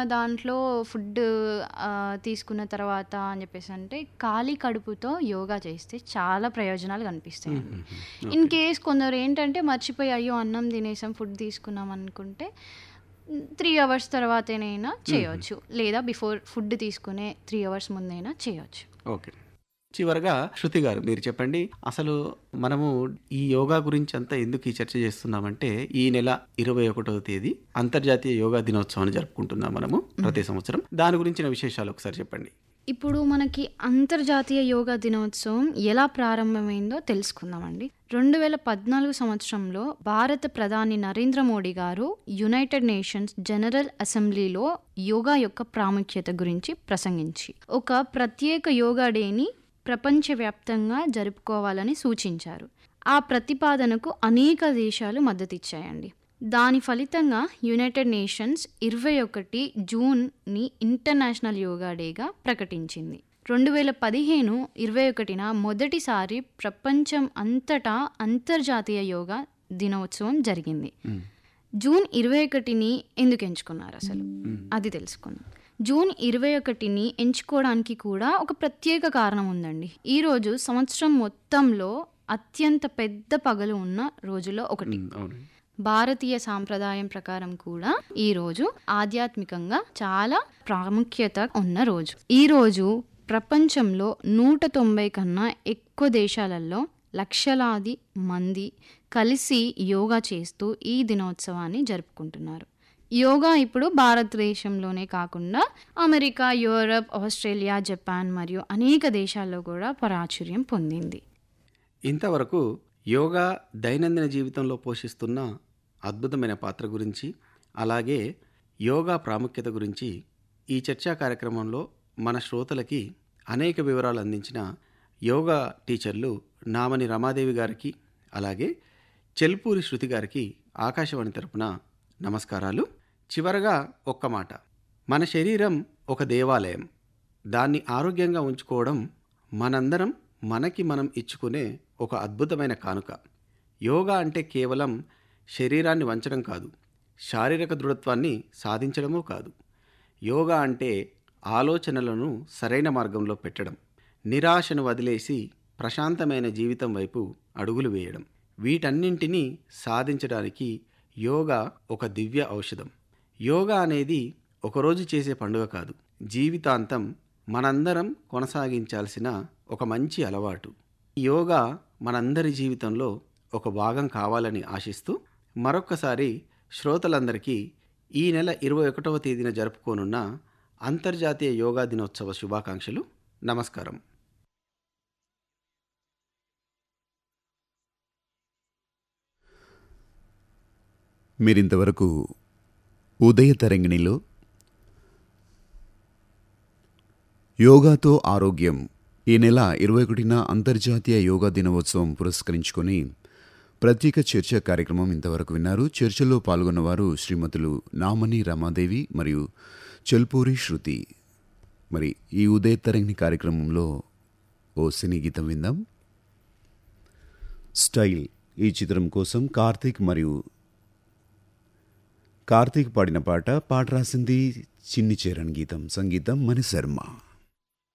దాంట్లో ఫుడ్ ఆహ్, తీసుకున్న తర్వాత అని చెప్పేసి అంటే ఖాళీ కడుపుతో యోగా చేస్తే చాలా ప్రయోజనాలు కనిపిస్తాయండి. హుహుహు. In okay. కేస్ కొందరు ఏంటంటే మర్చిపోయి అయ్యో! అన్నం తినేసాం, ఫుడ్ తీసుకున్నాం అనుకుంటే హ్మ్, 3 అవర్స్ తర్వాతనైనా హుహు. చేయొచ్చు. లేదా బిఫోర్ ఫుడ్ తీసుకునే 3 అవర్స్ ముందైనా చేయొచ్చు. ఓకే. చివరగా శృతి గారు మీరు చెప్పండి. అసలు మనము ఈ యోగా గురించి అంతా ఎందుకు ఈ చర్చ చేస్తున్నామంటే ఈ నెల 21వ తేదీ అంతర్జాతీయ యోగా దినోత్సవాన్ని జరుపుకుంటున్నాం మనము హ్మ్. ప్రతి సంవత్సరం. దాని గురించిన విశేషాలు ఒకసారి చెప్పండి. ఇప్పుడు మనకి అంతర్జాతీయ యోగా దినోత్సవం ఎలా ప్రారంభమైందో తెలుసుకుందామండి. 2014 సంవత్సరంలో భారత ప్రధాని నరేంద్ర మోడీ గారు యునైటెడ్ నేషన్స్ జనరల్ అసెంబ్లీలో యోగా యొక్క ప్రాముఖ్యత గురించి ప్రసంగించి ఒక ప్రత్యేక యోగా డేని ప్రపంచవ్యాప్తంగా జరుపుకోవాలని సూచించారు. ఆ ప్రతిపాదనకు అనేక దేశాలు మద్దతిచ్చాయండి. దాని ఫలితంగా యునైటెడ్ నేషన్స్ 21 జూన్‌ని ఇంటర్నేషనల్ యోగా డేగా ప్రకటించింది. 2015 21న మొదటిసారి ప్రపంచం అంతటా అంతర్జాతీయ యోగా దినోత్సవం జరిగింది. హ్మ్. జూన్ 21ని ఎందుకు ఎంచుకున్నారసలు? హ్మ్. అది తెలుసుకుందాం. జూన్ 21ని ఎంచుకోవడానికి కూడా ఒక ప్రత్యేక కారణం ఉందండి. ఈరోజు సంవత్సరం మొత్తంలో అత్యంత పెద్ద పగలు ఉన్న రోజుల్లో ఒకటి. హ్మ్. అవునండి. భారతీయ సాంప్రదాయం ప్రకారం కూడా ఈ రోజు ఆధ్యాత్మికంగా చాలా ప్రాముఖ్యత ఉన్న రోజు. ఈ రోజు ప్రపంచంలో 190 కన్నా ఎక్కువ దేశాలలో లక్షలాది మంది కలిసి యోగా చేస్తూ ఈ దినోత్సవాన్ని జరుపుకుంటున్నారు. యోగా ఇప్పుడు భారతదేశంలోనే కాకుండా అమెరికా, యూరప్, ఆస్ట్రేలియా, జపాన్ మరియు అనేక దేశాల్లో కూడా ప్రాచుర్యం పొందింది. ఇంతవరకు యోగా దైనందిన జీవితంలో పోషిస్తున్న అద్భుతమైన పాత్ర గురించి, అలాగే యోగా ప్రాముఖ్యత గురించి ఈ చర్చా కార్యక్రమంలో మన శ్రోతలకి అనేక వివరాలు అందించిన యోగా టీచర్లు నామని రమాదేవి గారికి, అలాగే చెల్పూరి శృతి గారికి ఆకాశవాణి తరపున నమస్కారాలు. చివరగా ఒక్క మాట. మన శరీరం ఒక దేవాలయం. దాన్ని ఆరోగ్యంగా ఉంచుకోవడం మనందరం మనకి మనం ఇచ్చుకునే ఒక అద్భుతమైన కానుక. యోగా అంటే కేవలం శరీరాన్ని వంచడం కాదు. శారీరక దృఢత్వాన్ని సాధించడమూ కాదు. యోగా అంటే ఆలోచనలను సరైన మార్గంలో పెట్టడం. నిరాశను వదిలేసి ప్రశాంతమైన జీవితం వైపు అడుగులు వేయడం. వీటన్నింటినీ సాధించడానికి యోగా ఒక దివ్య ఔషధం. యోగా అనేది ఒకరోజు చేసే పండుగ కాదు. జీవితాంతం మనందరం కొనసాగించాల్సిన ఒక మంచి అలవాటు. యోగా మనందరి జీవితంలో ఒక భాగం కావాలని ఆశిస్తూ మరొక్కసారి శ్రోతలందరికీ ఈ నెల 21వ తేదీన జరుపుకోనున్న అంతర్జాతీయ యోగా దినోత్సవ శుభాకాంక్షలు. నమస్కారం. మీరింతవరకు ఉదయ తరంగిణిలో యోగాతో ఆరోగ్యం ఈ నెల ఇరవై ఒకటిన అంతర్జాతీయ యోగా దినోత్సవం పురస్కరించుకొని ప్రత్యేక చర్చ కార్యక్రమం ఇంతవరకు విన్నారు చర్చలో పాల్గొన్నవారు శ్రీమతులు నామని రమాదేవి మరియు చెల్పూరి శృతి మరి ఈ ఉదయ తరంగిణి కార్యక్రమంలో ఓ సినీ గీతం విందాం స్టైల్ ఈ చిత్రం కోసం కార్తీక్ మరియు కార్తీక్ పాడిన పాట పాట రాసింది చిన్ని చేరన్ గీతం సంగీతం మణి శర్మ